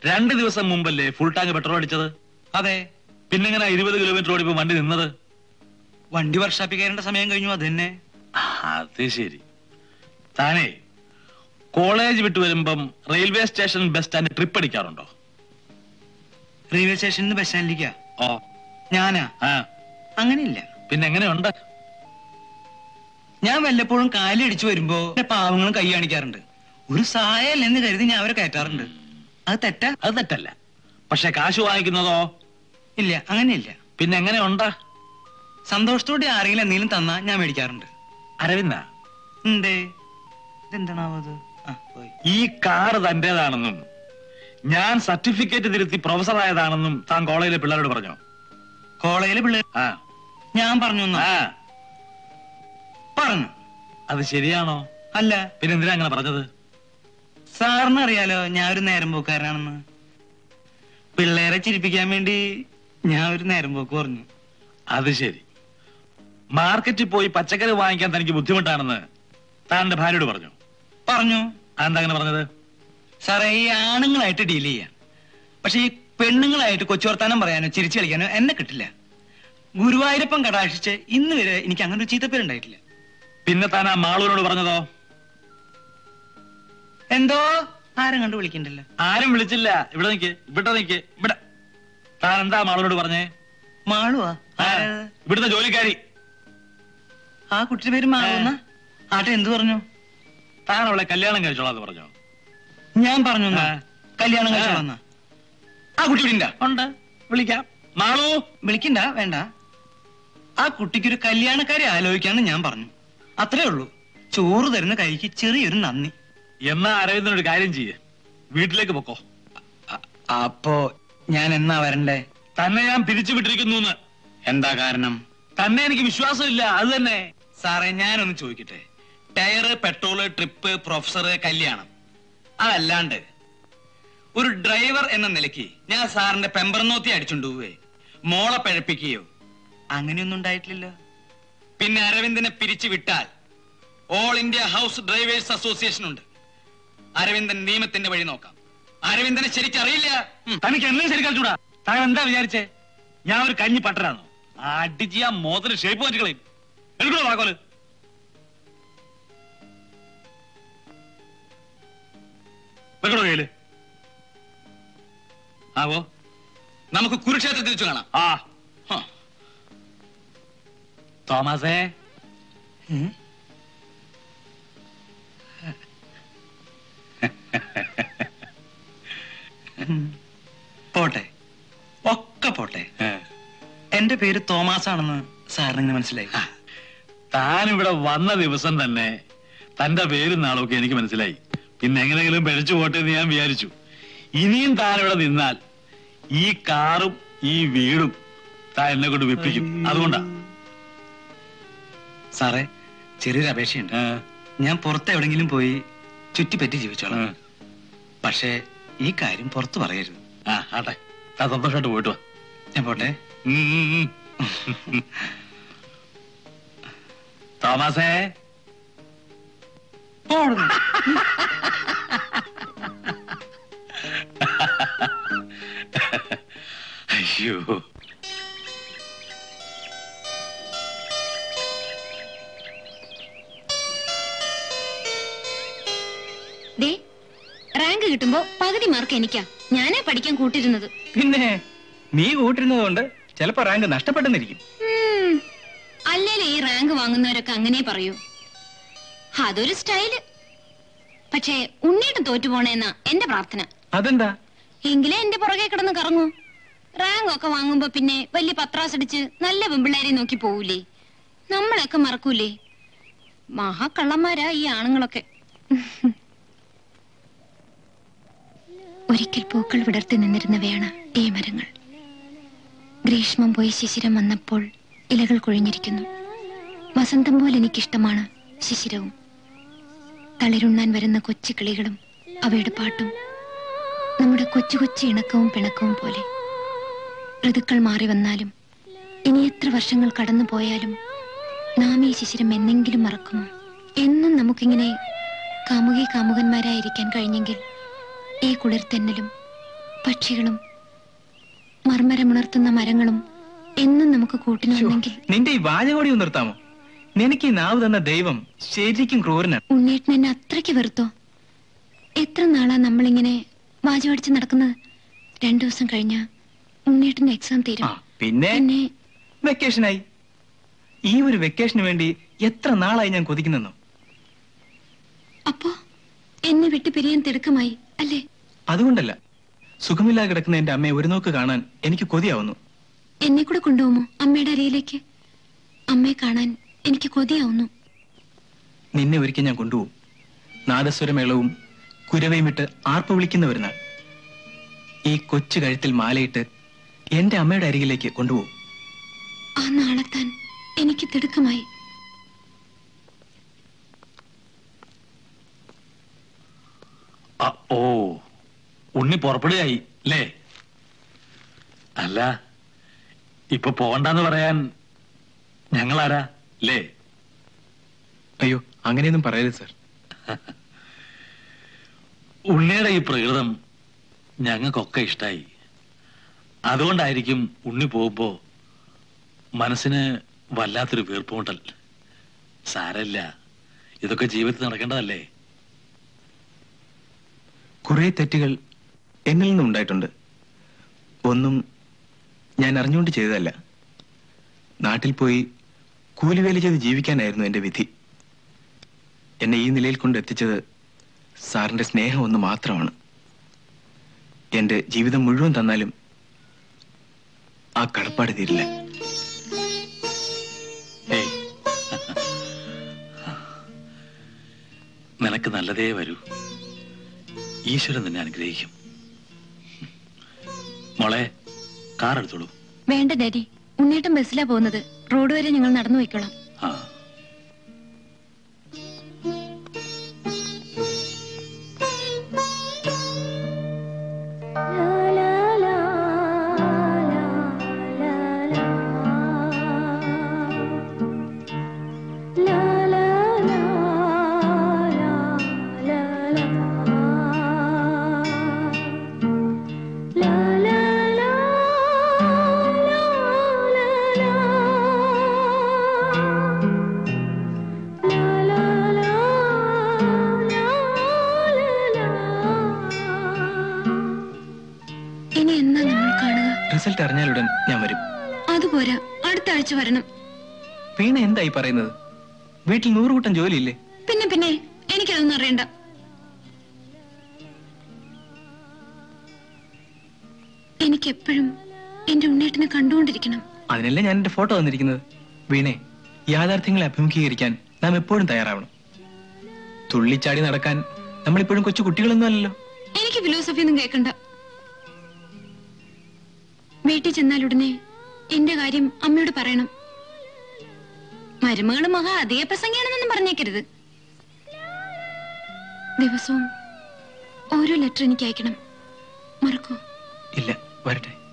രണ്ട് ദിവസം മുമ്പല്ലേ full tank petrol അടിച്ചത് അതെ പിന്നെങ്ങനെ ഇരുപത് കിലോമീറ്റർ ഓടിപ്പോ വണ്ടി നിന്നത് വണ്ടി വർഷാപ്പിൽ കയറേണ്ട സമയം കഴിഞ്ഞു അത് തന്നെ അത് ശരി താനേ കോളേജ് വിട്ട് വരുമ്പം railway station bus stand trip അടിക്കാറുണ്ടോ റെയിൽവേ സ്റ്റേഷനിൽ നിന്ന് ബസ് സ്റ്റാൻഡിലേക്കാ ഓ ഞാനാ ആ അങ്ങനെയില്ല പിന്നെ എങ്ങനെയുണ്ട് ഞാൻ വല്ലപ്പോഴും കാലടിച്ചു വരുമ്പോ എന്റെ പാവങ്ങളും കൈ കാണിക്കാറുണ്ട് ഒരു സഹായം എന്ന് കരുതി ഞാൻ അവരെ കയറ്റാറുണ്ട് അത് തെറ്റാ അത് തെറ്റല്ല പക്ഷെ കാശ് വാങ്ങിക്കുന്നതോ ഇല്ല അങ്ങനെയില്ല പിന്നെ എങ്ങനെയുണ്ട് സന്തോഷത്തോടെ ആരെങ്കിലും എന്തെങ്കിലും തന്നാ ഞാൻ മേടിക്കാറുണ്ട് അരവിന്ദ എന്തേ ഇതെന്താണാവോ അത് ആ പോയി ഈ കാറ് തന്റേതാണെന്നും ഞാൻ സർട്ടിഫിക്കറ്റ് തിരുത്തി പ്രൊഫസർ ആയതാണെന്നും താൻ കോളേജിലെ പിള്ളേരോട് പറഞ്ഞോ കോളേജിലെ പിള്ളേർ ആ ഞാൻ പറഞ്ഞു എന്നാ. ആ പറഞ്ഞു അത് ശരിയാണോ അല്ല പിന്നെ എന്തിനാ അങ്ങനെ പറഞ്ഞത് സാറിന് അറിയാലോ ഞാൻ ഒരു നേരം പോക്കാരനാണെന്ന് പിള്ളേരെ ചിരിപ്പിക്കാൻ വേണ്ടി ഞാൻ ഒരു നേരം പോക്ക് പറഞ്ഞു അത് ശരി മാർക്കറ്റിൽ പോയി പച്ചക്കറി വാങ്ങിക്കാൻ തനിക്ക് ബുദ്ധിമുട്ടാണെന്ന് താൻ്റെ ഭാര്യയോട് പറഞ്ഞു പറഞ്ഞു അതെന്താ അങ്ങനെ പറഞ്ഞത് സാറേ ഈ ആണുങ്ങളായിട്ട് ഡീൽ ചെയ്യാം പക്ഷെ ഈ പെണ്ണുങ്ങളായിട്ട് കൊച്ചു വർത്താനം പറയാനോ ചിരിച്ചു കളിക്കാനോ എന്നെ കിട്ടില്ല ഗുരുവായൂരപ്പൻ കടാക്ഷിച്ച് ഇന്ന് വരെ എനിക്ക് അങ്ങനെ ഒരു ചീത്തപ്പേരുണ്ടായിട്ടില്ല പിന്നെ താൻ ആ മാളൂരോട് പറഞ്ഞതോ എന്തോ ആരും കണ്ടു വിളിക്കണ്ടല്ലോ ആരും വിളിച്ചില്ല ഇവിടെ നിക്ക് ഇവിടെ നിക്ക് ഇവിടെ താൻ എന്താ മാളൂരോട് പറഞ്ഞേ മാളുവാ ആ, ആരാത്? ഇവിടുത്തെ ജോലിക്കാരി ആ കുട്ടിയുടെ പേര് മാളുന്ന ആട്ടെ എന്തു പറഞ്ഞു താൻ അവളെ കല്യാണം കഴിച്ചോളാന്ന് പറഞ്ഞോ ഞാൻ പറഞ്ഞു എന്നാ. ആ. കല്യാണം ആ. കഴിച്ചോളാ ആ കുട്ടി ഇവിടെ ഉണ്ട് വിളിക്കാം മാളു വിളിക്കണ്ട വേണ്ട ആ കുട്ടിക്കൊരു കല്യാണക്കാരെ ആലോചിക്കാന്ന് ഞാൻ പറഞ്ഞു അത്രേ ഉള്ളൂ ചോറ് തരുന്ന കൈക്ക് ചെറിയൊരു നന്ദി എന്നാ അരവിന്ദനൊരു കാര്യം ചെയ്യ് വീട്ടിലേക്ക് പൊക്കോ അ- അപ്പോ ഞാൻ എന്നാ വരണ്ടേ തന്നെ ഞാൻ പിരിച്ചു വിട്ടിരിക്കുന്നു എന്താ കാരണം തന്നെ എനിക്ക് വിശ്വാസമില്ല അത് തന്നെ സാറേ ഞാനൊന്ന് ചോദിക്കട്ടെ ടയറ് പെട്രോള് ട്രിപ്പ് പ്രൊഫസർ കല്യാണം അതല്ലാണ്ട് ഒരു ഡ്രൈവർ എന്ന നിലയ്ക്ക് ഞാൻ സാറിന്റെ പെമ്പറന്നോത്തി അടിച്ചുകൊണ്ട് പോവേ മോളെ പഴപ്പിക്കുകയോ അങ്ങനെയൊന്നും ഉണ്ടായിട്ടില്ലല്ലോ പിന്നെ അരവിന്ദനെ പിരിച്ചു വിട്ടാൽ all India house drivers association ഉണ്ട് അരവിന്ദൻ നിയമത്തിന്റെ വഴി നോക്കാം അരവിന്ദനെ ശരിക്കറിയില്ല ഉം. തനിക്ക് എന്നെ ശരിക്കാച്ചൂടാ താൻ എന്താ വിചാരിച്ചേ ഞാൻ ഒരു കഞ്ഞി പട്ടരാന്നോ അടിച്ച് ആ മോതിന് ഷേപ്പ് മാറ്റിക്കളയും എടുക്കണോ വാക്കോല് വെക്കണോ കയ്യില് ആവോ നമുക്ക് കുരുക്ഷേത്രത്തിൽ വെച്ച് കാണാം ആ ഹ. തോമസേ പോട്ടെ ഒക്കെ പോട്ടെ എന്റെ പേര് തോമസ് ആണെന്ന് സാറിന് മനസ്സിലായി താൻ ഇവിടെ വന്ന ദിവസം തന്നെ തന്റെ പേരും നാളൊക്കെ എനിക്ക് മനസ്സിലായി പിന്നെ എങ്ങനെയെങ്കിലും പിഴച്ചു പോട്ടെ എന്ന് ഞാൻ വിചാരിച്ചു ഇനിയും താൻ ഇവിടെ നിന്നാൽ ഈ കാറും ഈ വീടും താൻ എന്നെ കൊണ്ട് വിപ്പിക്കും അതുകൊണ്ടാ സാറേ ചെറിയൊരു അപേക്ഷയുണ്ട് ഏ, ഞാൻ പുറത്ത് എവിടെങ്കിലും പോയി ചുറ്റിപ്പറ്റി ജീവിച്ചോളാം ഏ. പക്ഷേ ഈ കാര്യം പുറത്ത് പറയരുത് ആ ആട്ടെ താൻ സന്തോഷമായിട്ട് പോയിട്ട് വാ ഞാൻ പോട്ടെ ഉം, ഉം, ഉം. തോമസേ പോടുന്നു അയ്യോ ദേ റാങ്ക് കിട്ടുമ്പോ പകുതി മാർക്ക് എനിക്കാ ഞാനേ പഠിക്കാൻ കൂട്ടിരുന്നത് പിന്നെ നീ കൂട്ടിരുന്നത് കൊണ്ട് ചിലപ്പോ റാങ്ക് നഷ്ടപ്പെട്ടെന്നിരിക്കും ഉം, അല്ലേലും ഈ റാങ്ക് വാങ്ങുന്നവരൊക്കെ അങ്ങനെ പറയൂ അതൊരു സ്റ്റൈല് പക്ഷേ ഉണ്ണിയിട്ട് തോറ്റുപോണേന്നാ എന്റെ പ്രാർത്ഥന അതെന്താ എങ്കിലേ എന്റെ പുറകെ കിടന്ന് കറങ്ങൂ റാങ്ക് ഒക്കെ വാങ്ങുമ്പോ പിന്നെ വലിയ പത്രാസടിച്ച് നല്ല പെമ്പിള്ളേരെ നോക്കി പോവൂലേ നമ്മളെയൊക്കെ മറക്കൂലേ മഹാക്കള്ളന്മാരാ ഈ ആണുങ്ങളൊക്കെ ഒരിക്കൽ പൂക്കൾ വിടർത്തി നിന്നിരുന്നവയാണ് ഈ മരങ്ങൾ ഗ്രീഷ്മം പോയി ശിശിരം വന്നപ്പോൾ ഇലകൾ കൊഴിഞ്ഞിരിക്കുന്നു വസന്തം പോലെ എനിക്കിഷ്ടമാണ് ശിശിരവും തളിരുണ്ണാൻ വരുന്ന കൊച്ചു കിളികളും അവയുടെ പാട്ടും നമ്മുടെ കൊച്ചു കൊച്ചു ഇണക്കവും പിണക്കവും പോലെ ഋതുക്കൾ മാറി വന്നാലും ഇനി എത്ര വർഷങ്ങൾ കടന്നു പോയാലും നാം ഈ ശിശിരം എന്നെങ്കിലും മറക്കുമോ എന്നും നമുക്കിങ്ങനെ കാമുകി കാമുകന്മാരായിരിക്കാൻ കഴിഞ്ഞെങ്കിൽ ഈ കുളിർതെന്നലും പക്ഷികളും മർമരമുണർത്തുന്ന മരങ്ങളും എന്നും നമുക്ക് കൂട്ടിനുണ്ടെങ്കിൽ നിന്റെ ഈ വാചകോടി ഒന്ന് നിർത്താമോ നിനക്ക് ഈ നാവ് തന്ന ദൈവം ശരിക്കും ക്രൂരനാണ് ഉണ്ണേട്ടൻ എന്നെ അത്രയ്ക്ക് വെറുത്തോ എത്ര നാളാ നമ്മളിങ്ങനെ വാചമടിച്ച് നടക്കുന്നത് രണ്ടു ദിവസം കഴിഞ്ഞ ഉണ്ണേട്ടന്റെ എക്സാം ആ തീരും പിന്നെ പിന്നെ വെക്കേഷനായി ഈ ഒരു വെക്കേഷന് വേണ്ടി എത്ര നാളായി ഞാൻ കൊതിക്കുന്നെന്നോ അപ്പോ എന്നെ വിട്ട് പിരിയാൻ തിടുക്കമായി അല്ലേ അതുകൊണ്ടല്ല സുഖമില്ലാതെ കിടക്കുന്ന എന്റെ അമ്മയെ ഒരു നോക്ക് കാണാൻ എനിക്ക് കൊതിയാവുന്നു എന്നെ കൂടെ കൊണ്ടുപോകുമോ അമ്മയുടെ അരയിലേക്ക് അമ്മയെ കാണാൻ എനിക്ക് കൊതിയാവുന്നു നിന്നെ ഒരിക്കൽ ഞാൻ കൊണ്ടുപോകും നാദസ്വരമേളവും കുരവയും ഇട്ട് ആർപ്പ് വിളിക്കുന്ന ഒരു നാൾ ഈ കൊച്ചു കഴുത്തിൽ മാലയിട്ട് എന്റെ അമ്മയുടെ അരികിലേക്ക് കൊണ്ടുപോകും ആ നാളെത്താൻ എനിക്ക് തിടുക്കമായി ആ, ഓ ഉണ്ണി പുറപ്പെടുകയായി അല്ലേ അല്ല ഇപ്പൊ പോകണ്ടെന്ന് പറയാൻ ഞങ്ങളാരാ അല്ലേ അയ്യോ അങ്ങനെയൊന്നും പറയരുത് സർ ഉണ്ണിയുടെ ഈ പ്രകൃതം ഞങ്ങൾക്കൊക്കെ ഇഷ്ടായി അതുകൊണ്ടായിരിക്കും ഉണ്ണി പോകുമ്പോ മനസ്സിന് വല്ലാത്തൊരു വീർപ്പുമുട്ടൽ സാരല്ല ഇതൊക്കെ ജീവിതത്തിൽ നടക്കേണ്ടതല്ലേ കുറെ തെറ്റുകൾ എന്നിൽ നിന്നും ഉണ്ടായിട്ടുണ്ട് ഒന്നും ഞാൻ അറിഞ്ഞുകൊണ്ട് ചെയ്തതല്ല നാട്ടിൽ പോയി കൂലിവേല ചെയ്ത് ജീവിക്കാനായിരുന്നു എന്റെ വിധി എന്നെ ഈ നിലയിൽ കൊണ്ട് എത്തിച്ചത് സാറിന്റെ സ്നേഹം ഒന്ന് മാത്രമാണ് എന്റെ ജീവിതം മുഴുവൻ തന്നാലും ആ കടപ്പാട് തീരില്ല ഏയ് നിനക്ക് നല്ലതേ വരൂ ഈശ്വരൻ നിന്നെ അനുഗ്രഹിക്കും മോളെ കാർ എടുത്തോളൂ വേണ്ട ഡാഡി ഉണ്ണേട്ടൻ ബസ്സിലാ പോകുന്നത് റോഡ് വരെ ഞങ്ങൾ നടന്നു പോയിക്കോളാം ആ ഇനി എന്നാ നമ്മൾ കാണുക റിസൾട്ട് അറിഞ്ഞാലുടൻ ഞാൻ വരും അതുപോരാ അടുത്ത ആഴ്ച വരണം വീണ എന്തായി പറയുന്നത് വീട്ടിൽ നൂറുകൂട്ടം ജോലിയില്ലേ പിന്നെ പിന്നെ എനിക്കതൊന്നും അറിയണ്ട എനിക്കെപ്പോഴും എന്റെ ഉണ്ണേട്ടനെ കണ്ടുകൊണ്ടിരിക്കണം അതിനല്ലേ ഞാൻ എന്റെ ഫോട്ടോ വന്നിരിക്കുന്നത് വീണേ യാഥാർത്ഥ്യങ്ങളെ അഭിമുഖീകരിക്കാൻ നാം എപ്പോഴും തയ്യാറാവണം തുള്ളിച്ചാടി നടക്കാൻ നമ്മളിപ്പോഴും കൊച്ചു കുട്ടികളൊന്നും അല്ലല്ലോ എനിക്ക് ഫിലോസഫി ഒന്നും കേൾക്കണ്ട വീട്ടിൽ ചെന്നാൽ ഉടനെ എന്റെ കാര്യം അമ്മയോട് പറയണം മരുമകള് മഹാ അധിക പ്രസംഗിയാണെന്നൊന്നും പറഞ്ഞേക്കരുത് ദിവസവും ഓരോ ലെറ്റർ എനിക്ക് അയക്കണം മറക്കോ ഇല്ല വരട്ടെ